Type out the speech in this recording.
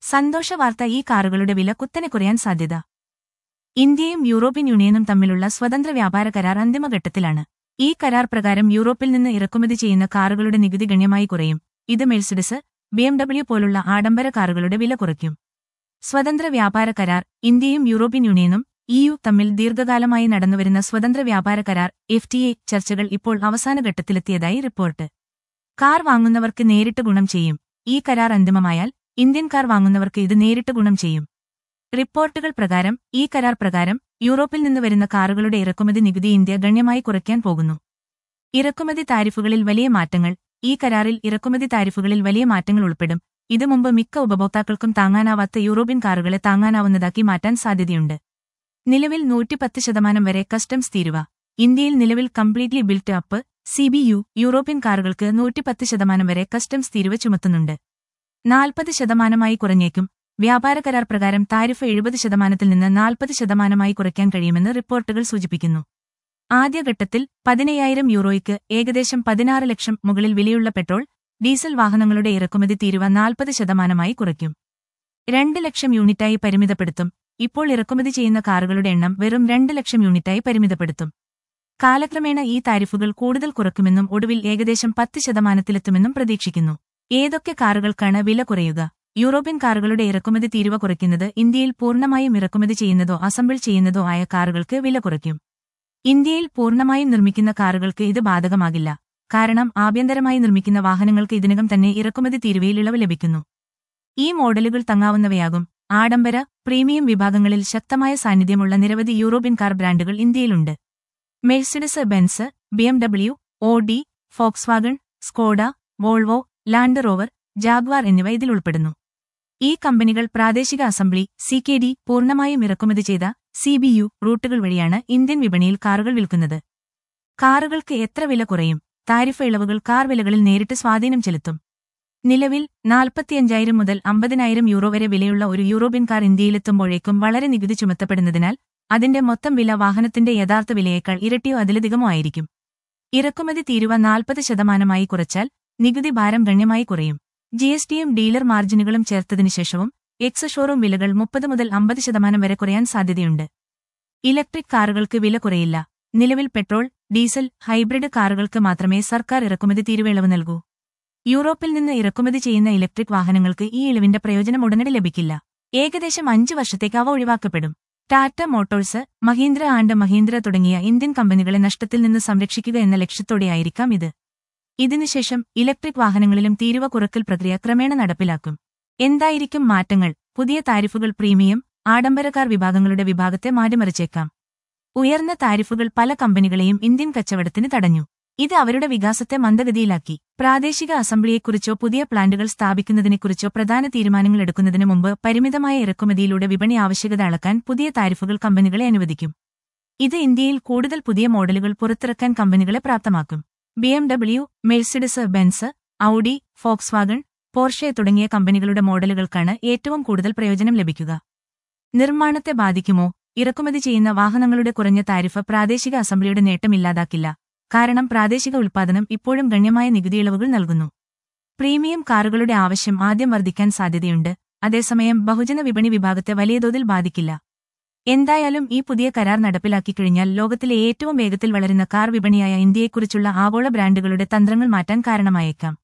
സന്തോഷ വാർത്ത ഈ കാറുകളുടെ വില കുത്തനെ കുറയാൻ സാധ്യത ഇന്ത്യയും യൂറോപ്യൻ യൂണിയനും തമ്മിലുള്ള സ്വതന്ത്ര വ്യാപാര കരാർ അന്തിമഘട്ടത്തിലാണ് ഈ കരാർ പ്രകാരം യൂറോപ്പിൽ നിന്ന് ഇറക്കുമതി ചെയ്യുന്ന കാറുകളുടെ നികുതി ഗണ്യമായി കുറയും ഇത് മെഴ്സിഡസ് ബിഎംഡബ്ല്യു പോലുള്ള ആഡംബര കാറുകളുടെ വില കുറയ്ക്കും സ്വതന്ത്ര വ്യാപാര കരാർ ഇന്ത്യയും യൂറോപ്യൻ യൂണിയനും ഇയു തമ്മിൽ ദീർഘകാലമായി നടന്നുവരുന്ന സ്വതന്ത്ര വ്യാപാര കരാർ എഫ് ടി എ ചർച്ചകൾ ഇപ്പോൾ അവസാന ഘട്ടത്തിലെത്തിയതായി റിപ്പോർട്ട് കാർ വാങ്ങുന്നവർക്ക് നേരിട്ട് ഗുണം ചെയ്യും ഈ കരാർ അന്തിമമായാൽ ഇന്ത്യൻ കാർ വാങ്ങുന്നവർക്ക് ഇത് നേരിട്ട് ഗുണം ചെയ്യും റിപ്പോർട്ടുകൾ പ്രകാരം ഈ കരാർ പ്രകാരം യൂറോപ്പിൽ നിന്ന് വരുന്ന കാറുകളുടെ ഇറക്കുമതി നികുതി ഇന്ത്യ ഗണ്യമായി കുറയ്ക്കാൻ പോകുന്നു ഇറക്കുമതി താരിഫുകളിൽ വലിയ മാറ്റങ്ങൾ ഈ കരാറിൽ ഇറക്കുമതി താരിഫുകളിൽ വലിയ മാറ്റങ്ങൾ ഉൾപ്പെടും ഇത് മുമ്പ് മിക്ക ഉപഭോക്താക്കൾക്കും താങ്ങാനാവാത്ത യൂറോപ്യൻ കാറുകളെ താങ്ങാനാവുന്നതാക്കി മാറ്റാൻ സാധ്യതയുണ്ട് നിലവിൽ നൂറ്റിപ്പത്ത് ശതമാനം വരെ കസ്റ്റംസ് തീരുവ ഇന്ത്യയിൽ നിലവിൽ completely built up C B U European കാറുകൾക്ക് നൂറ്റിപ്പത്ത് ശതമാനം വരെ കസ്റ്റംസ് തീരുവ ചുമത്തുന്നുണ്ട് നാൽപ്പത് ശതമാനമായി കുറഞ്ഞേക്കും വ്യാപാര കരാർ പ്രകാരം താരിഫ് എഴുപത് ശതമാനത്തിൽ നിന്ന് നാൽപ്പത് ശതമാനമായി കുറയ്ക്കാൻ കഴിയുമെന്ന് റിപ്പോർട്ടുകൾ സൂചിപ്പിക്കുന്നു ആദ്യഘട്ടത്തിൽ പതിനയ്യായിരം യൂറോയ്ക്ക് ഏകദേശം പതിനാറ് ലക്ഷം മുകളിൽ വിലയുള്ള പെട്രോൾ ഡീസൽ വാഹനങ്ങളുടെ ഇറക്കുമതി തീരുവ നാൽപ്പത് ശതമാനമായി കുറയ്ക്കും രണ്ട് ലക്ഷം യൂണിറ്റായി പരിമിതപ്പെടുത്തും ഇപ്പോൾ ഇറക്കുമതി ചെയ്യുന്ന കാറുകളുടെ എണ്ണം വെറും രണ്ട് ലക്ഷം യൂണിറ്റായി പരിമിതപ്പെടുത്തും കാലക്രമേണ ഈ താരിഫുകൾ കൂടുതൽ കുറയ്ക്കുമെന്നും ഒടുവിൽ ഏകദേശം പത്ത് ശതമാനത്തിലെത്തുമെന്നും പ്രതീക്ഷിക്കുന്നു ഏതൊക്കെ കാറുകൾക്കാണ് വില കുറയുക യൂറോപ്യൻ കാറുകളുടെ ഇറക്കുമതി തീരുവ കുറയ്ക്കുന്നത് ഇന്ത്യയിൽ പൂർണ്ണമായും ഇറക്കുമതി ചെയ്യുന്നതോ അസംബിൾ ചെയ്യുന്നതോ ആയ കാറുകൾക്ക് വില കുറയ്ക്കും ഇന്ത്യയിൽ പൂർണ്ണമായും നിർമ്മിക്കുന്ന കാറുകൾക്ക് ഇത് ബാധകമാകില്ല കാരണം ആഭ്യന്തരമായി നിർമ്മിക്കുന്ന വാഹനങ്ങൾക്ക് ഇതിനകം തന്നെ ഇറക്കുമതി തീരുവയിൽ ഇളവ് ലഭിക്കുന്നു ഈ മോഡലുകൾ തങ്ങാവുന്നവയാകും ആഡംബര പ്രീമിയം വിഭാഗങ്ങളിൽ ശക്തമായ സാന്നിധ്യമുള്ള നിരവധി യൂറോപ്യൻ കാർ ബ്രാൻഡുകൾ ഇന്ത്യയിലുണ്ട് Mercedes Benz BMW Audi Volkswagen Skoda Volvo Land Rover Jaguar എന്നിവ ഇതിൽ ഉൾപ്പെടുന്നു ഈ കമ്പനികൾ പ്രാദേശിക അസംബ്ലി സി കെ ഡി പൂർണ്ണമായും ഇറക്കുമതി ചെയ്ത സി ബി യു റൂട്ടുകൾ വഴിയാണ് ഇന്ത്യൻ വിപണിയിൽ കാറുകൾ വിൽക്കുന്നത് കാറുകൾക്ക് എത്ര വില കുറയും താരിഫ് ഇളവുകൾ കാർ വിലകളിൽ നേരിട്ട് സ്വാധീനം ചെലുത്തും നിലവിൽ നാൽപ്പത്തിയഞ്ചായിരം മുതൽ അമ്പതിനായിരം യൂറോ വരെ വിലയുള്ള ഒരു യൂറോപ്യൻ കാർ ഇന്ത്യയിലെത്തുമ്പോഴേക്കും വളരെ നികുതി ചുമത്തപ്പെടുന്നതിനാൽ അതിന്റെ മൊത്തം വില വാഹനത്തിന്റെ യഥാർത്ഥ വിലയേക്കാൾ ഇരട്ടിയോ അതിലധികമോ ആയിരിക്കും ഇറക്കുമതി തീരുവ നാൽപ്പത് ശതമാനമായി കുറച്ചാൽ നികുതി ഭാരം ഗണ്യമായി കുറയും ജി എസ് ടിയും ഡീലർ മാർജിനുകളും ചേർത്തതിനു ശേഷവും എക്സ് ഷോറൂം വിലകൾ മുപ്പത് മുതൽ അമ്പത് ശതമാനം വരെ കുറയാൻ സാധ്യതയുണ്ട് ഇലക്ട്രിക് കാറുകൾക്ക് വില കുറയില്ല നിലവിൽ പെട്രോൾ ഡീസൽ ഹൈബ്രിഡ് കാറുകൾക്ക് മാത്രമേ സർക്കാർ ഇറക്കുമതി തീരുവയിളവ് നൽകൂ യൂറോപ്പിൽ നിന്ന് ഇറക്കുമതി ചെയ്യുന്ന ഇലക്ട്രിക് വാഹനങ്ങൾക്ക് ഈ ഇളവിന്റെ പ്രയോജനം ഉടനടി ലഭിക്കില്ല ഏകദേശം അഞ്ച് വർഷത്തേക്ക് അവ ഒഴിവാക്കപ്പെടും Tata Motors Mahindra and Mahindra Indian ഇന്ത്യൻ കമ്പനികളെ നഷ്ടത്തിൽ നിന്ന് സംരക്ഷിക്കുക എന്ന ലക്ഷ്യത്തോടെയായിരിക്കാം ഇത് ഇതിനുശേഷം ഇലക്ട്രിക് വാഹനങ്ങളിലും തീരുവ കുറക്കൽ പ്രക്രിയ ക്രമേണ നടപ്പിലാക്കും എന്തായിരിക്കും മാറ്റങ്ങൾ പുതിയ താരിഫുകൾ പ്രീമിയം ആഡംബരക്കാർ വിഭാഗങ്ങളുടെ വിഭാഗത്തെ മാറ്റിമറിച്ചേക്കാം ഉയർന്ന താരിഫുകൾ പല കമ്പനികളെയും ഇന്ത്യൻ കച്ചവടത്തിന് തടഞ്ഞു ഇത് അവരുടെ വികാസത്തെ മന്ദഗതിയിലാക്കി പ്രാദേശിക അസംബ്ലിയെക്കുറിച്ചോ പുതിയ പ്ലാന്റുകൾ സ്ഥാപിക്കുന്നതിനെക്കുറിച്ചോ പ്രധാന തീരുമാനങ്ങൾ എടുക്കുന്നതിന് മുമ്പ് പരിമിതമായ ഇറക്കുമതിയിലൂടെ വിപണി ആവശ്യകത അളക്കാൻ പുതിയ താരിഫുകൾ കമ്പനികളെ അനുവദിക്കും ഇത് ഇന്ത്യയിൽ കൂടുതൽ പുതിയ മോഡലുകൾ പുറത്തിറക്കാൻ കമ്പനികളെ പ്രാപ്തമാക്കും BMW Mercedes Benz Audi Volkswagen Porsche തുടങ്ങിയ കമ്പനികളുടെ മോഡലുകൾക്കാണ് ഏറ്റവും കൂടുതൽ പ്രയോജനം ലഭിക്കുക നിർമ്മാണത്തെ ബാധിക്കുമോ ഇറക്കുമതി ചെയ്യുന്ന വാഹനങ്ങളുടെ കുറഞ്ഞ താരിഫ് പ്രാദേശിക അസംബ്ലിയുടെ നേട്ടമില്ലാതാക്കില്ല കാരണം പ്രാദേശിക ഉൽപ്പാദനം ഇപ്പോഴും ഗണ്യമായ നികുതി ഇളവുകൾ നൽകുന്നു പ്രീമിയം കാറുകളുടെ ആവശ്യം ആദ്യം വർദ്ധിക്കാൻ സാധ്യതയുണ്ട് അതേസമയം ബഹുജന വിപണി വിഭാഗത്തെ വലിയ തോതിൽ ബാധിക്കില്ല എന്തായാലും ഈ പുതിയ കരാർ നടപ്പിലാക്കിക്കഴിഞ്ഞാൽ ലോകത്തിലെ ഏറ്റവും വേഗത്തിൽ വളരുന്ന കാർ വിപണിയായ ഇന്ത്യയെക്കുറിച്ചുള്ള ആഗോള ബ്രാൻഡുകളുടെ തന്ത്രങ്ങൾ മാറ്റാൻ കാരണമായേക്കാം